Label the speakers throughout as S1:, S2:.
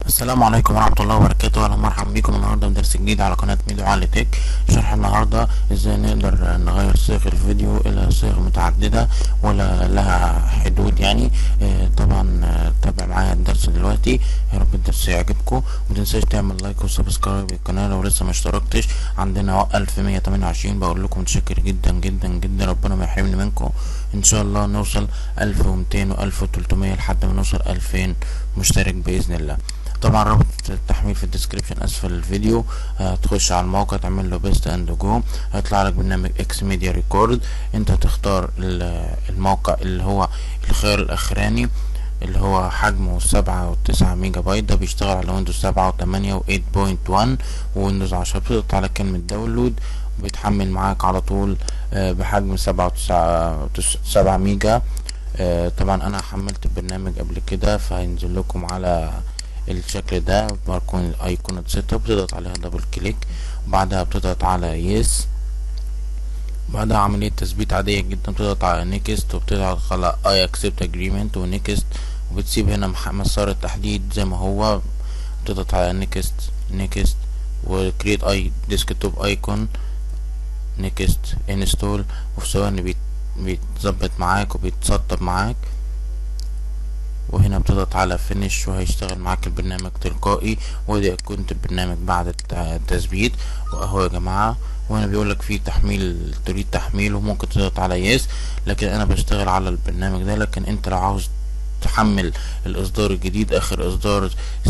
S1: السلام عليكم ورحمة الله وبركاته أهلا مرحبا بكم النهاردة بدرس جديد على قناة ميدو علي تك شرح النهاردة ازاي نقدر نغير صيغ الفيديو إلى صيغ متعددة ولا لها حدود يعني آه، طبعا آه، تابع معايا الدرس دلوقتي يا رب الدرس يعجبكم متنساش تعمل لايك وسبسكرايب للقناة لو لسه ما اشتركتش عندنا 1128 بقول لكم متشكر جدا جدا جدا ربنا ما يحرمني منكم ان شاء الله نوصل 1200 و 1300 لحد ما نوصل 2000 مشترك بإذن الله طبعا رابط التحميل في الديسكريبشن اسفل الفيديو هتخش على الموقع تعمل له بيست اند جو هيطلع لك برنامج اكس ميديا ريكورد انت هتختار ال- الموقع اللي هو الخيار الاخراني اللي هو حجمه سبعة وتسعة ميجا بايت ده بيشتغل على ويندوز سبعة وتمانية وايت بوينت وان وويندوز عشرة بتضغط على كلمة داونلود بيتحمل معاك على طول آه، بحجم سبعة وتسعة وتس- سبعة ميجا آه، طبعا انا حملت البرنامج قبل كده فهينزل لكم على الشكل ده باركون ايقونة سيت اب بتضغط عليها دبل كليك وبعدها بتضغط على يس بعدها عملية تثبيت عادية جدا بتضغط على نيكست وبتضغط على اي اكسبت اجريمنت ونيكست وبتسيب هنا مح- مسار التحديد زي ما هو بتضغط على نيكست نيكست وكريت اي ديسكتوب ايكون نيكست انستول وفي ثواني بيت- بيتظبط معاك وبيتسطب معاك وهنا بتضغط على فينيش وهيشتغل معاك البرنامج تلقائي ودي ايقونة البرنامج بعد الت- التثبيت واهو يا جماعة وهنا بيقولك في تحميل تريد تحميله ممكن تضغط على يس لكن انا بشتغل على البرنامج ده لكن انت لو عاوز تحمل الاصدار الجديد اخر اصدار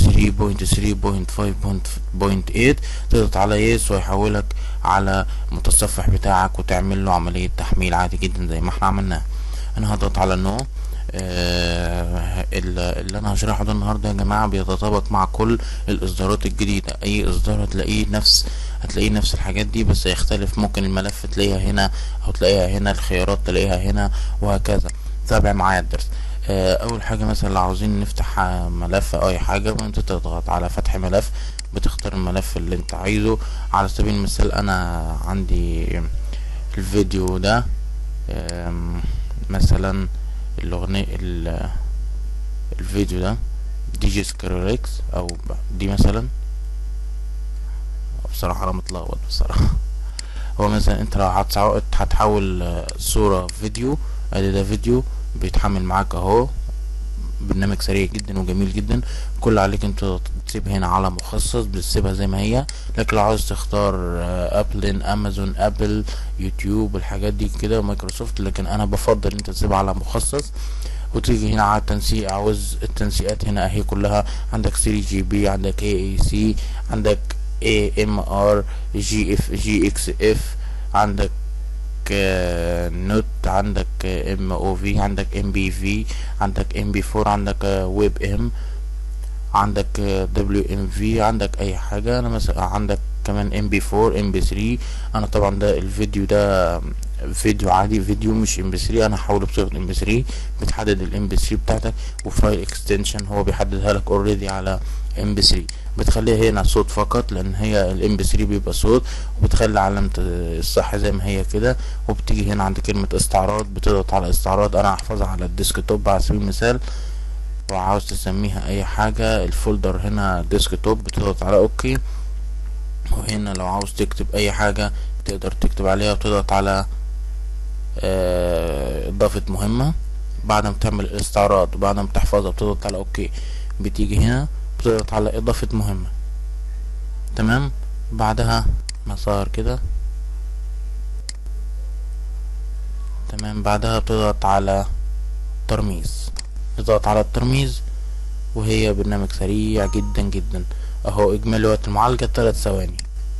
S1: 3.3.5.8 تضغط على يس ويحولك على المتصفح بتاعك وتعمل له عملية تحميل عادي جدا زي ما احنا عملناها انا هضغط على نو آه، ال- اللي انا هشرحه ده النهارده يا جماعه بيتطابق مع كل الاصدارات الجديده اي اصدار هتلاقيه نفس هتلاقيه نفس الحاجات دي بس هيختلف ممكن الملف تلاقيها هنا او تلاقيها هنا الخيارات تلاقيها هنا وهكذا تابع معايا الدرس آه، اول حاجه مثلا لو عاوزين نفتح آه، ملف او اي حاجه انت تضغط على فتح ملف بتختار الملف اللي انت عايزه على سبيل المثال انا عندي الفيديو ده آم، مثلا الاغنية ال- الفيديو ده دي جي سكريركس او ب- دي مثلا بصراحة انا متلخبط بصراحة هو مثلا انت لو هتسع- هتحول آه، صورة فيديو ادي ده فيديو بيتحمل معاك اهو برنامج سريع جدا وجميل جدا كل اللي عليك انت تسيب هنا على مخصص بتسيبها زي ما هي لكن لو عاوز تختار آه، ابل امازون ابل يوتيوب الحاجات دي كده مايكروسوفت لكن انا بفضل انت تسيبها على مخصص وتيجي هنا على التنسيق عاوز التنسيقات هنا اهي كلها عندك 3 جي بي عندك اي اي سي عندك اي ام ار جي اف جي اكس اف عندك آه، نوت عندك ام او في عندك ام بي في عندك ام بي 4 عندك ويب ام عندك دبليو ام في عندك اي حاجه انا مثلا عندك كمان ام بي 4 ام بي 3 انا طبعا ده الفيديو ده فيديو عادي فيديو مش ام بي 3 انا هحوله بصيغه ام بي 3 بتحدد الام بي 3 بتاعتك وفايل اكستنشن هو بيحددها لك اوريدي على ام بي 3 بتخليها هنا صوت فقط لان هي الام بي 3 بيبقى صوت وبتخلي علامه الصح زي ما هي كده وبتيجي هنا عند كلمه استعراض بتضغط على استعراض انا هحفظها على الديسكتوب على سبيل المثال وعاوز تسميها اي حاجة الفولدر هنا ديسكتوب بتضغط على اوكي وهنا لو عاوز تكتب اي حاجة تقدر تكتب عليها بتضغط على آه، اضافة مهمة بعد ما تعمل الاستعراض وبعد ما تحفظها بتضغط على اوكي بتيجي هنا بتضغط على اضافة مهمة تمام بعدها مسار كده تمام بعدها بتضغط على ترميز تضغط على الترميز وهي برنامج سريع جدا جدا اهو اجمالي وقت المعالجة تلات ثواني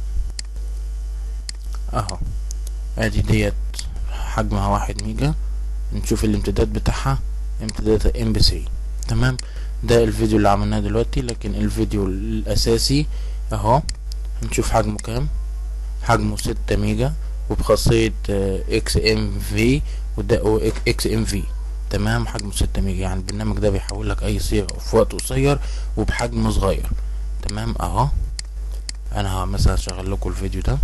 S1: اهو ادي ديت حجمها واحد ميجا نشوف الامتداد بتاعها امتداد ام بي 3 تمام ده الفيديو اللي عملناه دلوقتي لكن الفيديو الاساسي اهو هنشوف حجمه كام حجمه ستة ميجا وبخاصية اكس ام في وده اكس ام في تمام حجمه ستة ميجا يعني البرنامج ده بيحول لك اي صيغة في وقت قصير وبحجم صغير تمام اهو انا ه- مثلا هشغل لكم الفيديو ده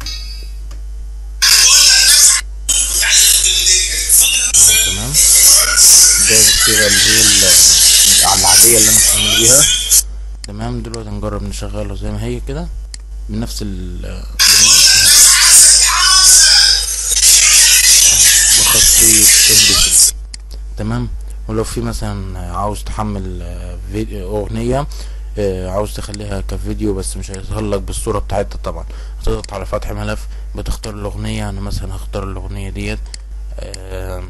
S1: تمام ده بالصيغة اللي هي ال- العادية اللي انا محمل بيها تمام دلوقتي هنجرب نشغله زي ما هي كده بنفس ال بخاصية ام تمام ولو في مثلا عاوز تحمل آه، فيديو اغنية آه، عاوز تخليها كفيديو بس مش هيظهر لك بالصورة بتاعتها طبعا هتضغط على فتح ملف بتختار الاغنية انا مثلا هختار الاغنية ديت آه،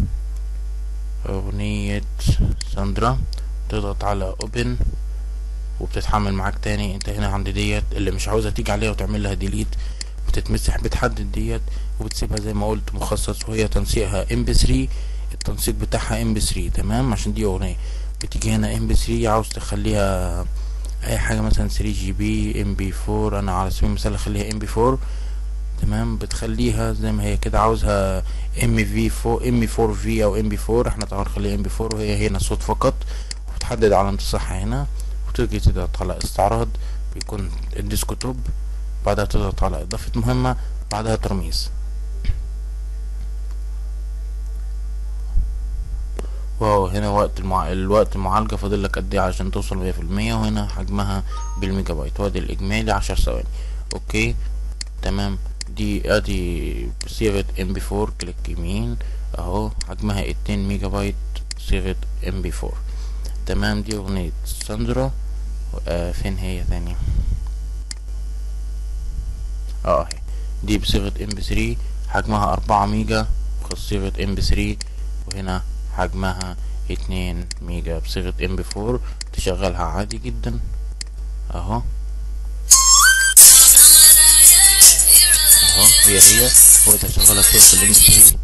S1: اغنية ساندرا تضغط على اوبن وبتتحمل معاك تاني انت هنا عند ديت اللي مش عاوزها تيجي عليها وتعمل لها ديليت بتتمسح بتحدد ديت وبتسيبها زي ما قلت مخصص وهي تنسيقها ام بي 3 التنسيق بتاعها ام بي 3 تمام عشان دي اغنيه بتيجي هنا ام بي 3 عاوز تخليها اي حاجه مثلا 3 جي بي ام بي 4 انا على سبيل المثال اخليها ام بي 4 تمام بتخليها زي ما هي كده عاوزها ام في 4 ام 4 في او ام بي 4 احنا طبعا نخليها ام بي 4 وهي هنا صوت فقط وبتحدد علامه الصح هنا وتيجي تضغط على استعراض بيكون الديسكتوب بعدها تضغط على اضافه مهمه بعدها ترميز واو هنا وقت المع... الوقت المعالجة فاضل لك قد ايه عشان توصل مية في المية وهنا حجمها بالميجا بايت وادي الإجمالي عشر ثواني اوكي تمام دي ادي صيغة ام بي فور كليك يمين اهو حجمها اتنين ميجا بايت صيغة ام بي فور تمام دي اغنية ساندرا آه فين هي ثاني اه اهي دي بصيغة ام بي 3 حجمها أربعة ميجا بصيغة ام بي 3 وهنا حجمها اتنين ميجا بصيغة ام بي 4 تشغلها عادي جدا اهو اهو هي هي هو تشغلها بصيغة الام بي 3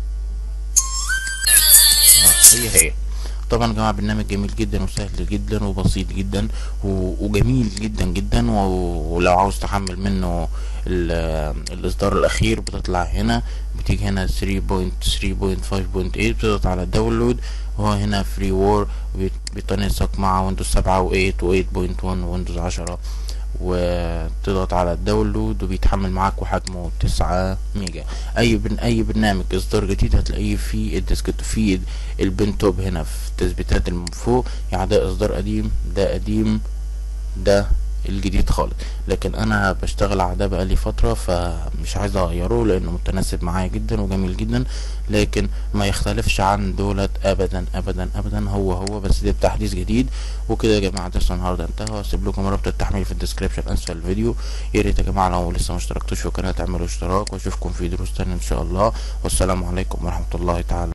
S1: اه هي هي طبعا يا جماعه برنامج جميل جدا وسهل جدا وبسيط جدا و- وجميل جدا جدا و- ولو عاوز تحمل منه ال- الاصدار الاخير بتطلع هنا بتيجي هنا 3.3.5.8 بتضغط على داونلود وهو هنا فري وور بيتناسق مع ويندوز 7 و8 و8.1 ويندوز 10 وتضغط على الداونلود وبيتحمل معاك وحجمه تسعة ميجا اي بن اي برنامج اصدار جديد هتلاقيه في الديسكت في البن توب هنا في التثبيتات اللي من فوق يعني ده اصدار قديم ده قديم ده الجديد خالص لكن انا بشتغل على ده بقالي فتره فمش عايز اغيره لانه متناسب معايا جدا وجميل جدا لكن ما يختلفش عن دولت ابدا ابدا ابدا هو هو بس ده بتحديث جديد وكده يا جماعه درس النهارده انتهى واسيب لكم رابط التحميل في الديسكريبشن اسفل الفيديو يا ريت يا جماعه لو لسه ما اشتركتوش في القناه تعملوا اشتراك واشوفكم في دروس تانية ان شاء الله والسلام عليكم ورحمه الله تعالى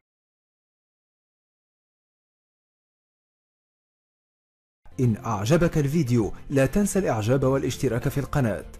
S2: إن أعجبك الفيديو لا تنسى الإعجاب والاشتراك في القناة